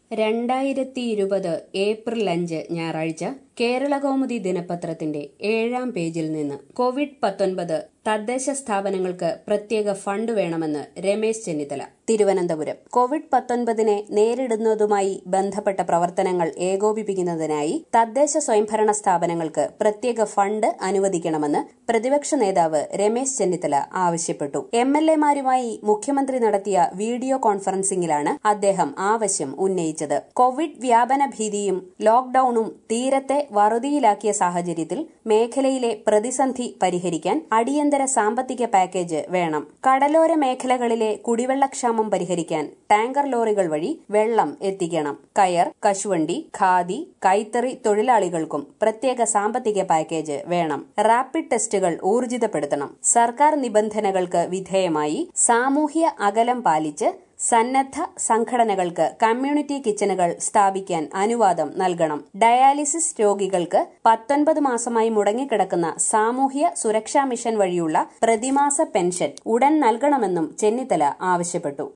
രണ്ടായിരത്തി ഇരുപത് ഏപ്രിൽ അഞ്ച് ഞായറാഴ്ച കേരളകൗമുദി ദിനപത്രത്തിന്റെ ഏഴാം പേജിൽ നിന്ന് കോവിഡ് പത്തൊൻപത് തദ്ദേശ സ്ഥാപനങ്ങൾക്ക് പ്രത്യേക ഫണ്ട് വേണമെന്ന് രമേശ് ചെന്നിത്തല തിരുവനന്തപുരം കോവിഡ് പത്തൊൻപതിനെ നേരിടുന്നതുമായി ബന്ധപ്പെട്ട പ്രവർത്തനങ്ങൾ ഏകോപിപ്പിക്കുന്നതിനായി തദ്ദേശ സ്വയംഭരണ സ്ഥാപനങ്ങൾക്ക് പ്രത്യേക ഫണ്ട് അനുവദിക്കണമെന്ന് പ്രതിപക്ഷ നേതാവ് രമേശ് ചെന്നിത്തല ആവശ്യപ്പെട്ടു എം എൽ എമാരുമായി മുഖ്യമന്ത്രി നടത്തിയ വീഡിയോ കോൺഫറൻസിംഗിലാണ് അദ്ദേഹം ആവശ്യം ഉന്നയിച്ചത് കോവിഡ് വ്യാപന ഭീതിയും ലോക്ഡൌണും തീരത്തെ വറുതിയിലാക്കിയ സാഹചര്യത്തിൽ മേഖലയിലെ പ്രതിസന്ധി പരിഹരിക്കാൻ അടിയന്തര സാമ്പത്തിക പാക്കേജ് വേണം കടലോര മേഖലകളിലെ കുടിവെള്ളക്ഷാമം പരിഹരിക്കാൻ ടാങ്കർ ലോറികൾ വഴി വെള്ളം എത്തിക്കണം കയർ കശുവണ്ടി ഖാദി കൈത്തറി തൊഴിലാളികൾക്കും പ്രത്യേക സാമ്പത്തിക പാക്കേജ് വേണം റാപ്പിഡ് ടെസ്റ്റുകൾ ഊർജിതപ്പെടുത്തണം സർക്കാർ നിബന്ധനകൾക്ക് വിധേയമായി സാമൂഹ്യ അകലം പാലിച്ച് സന്നദ്ധ സംഘടനകൾക്ക് കമ്മ്യൂണിറ്റി കിച്ചണുകൾ സ്ഥാപിക്കാൻ അനുവാദം നൽകണം ഡയാലിസിസ് രോഗികൾക്ക് പത്തൊൻപത് മാസമായി മുടങ്ങിക്കിടക്കുന്ന സാമൂഹ്യ സുരക്ഷാ മിഷൻ വഴിയുള്ള പ്രതിമാസ പെൻഷൻ ഉടൻ നൽകണമെന്നും ചെന്നിത്തല ആവശ്യപ്പെട്ടു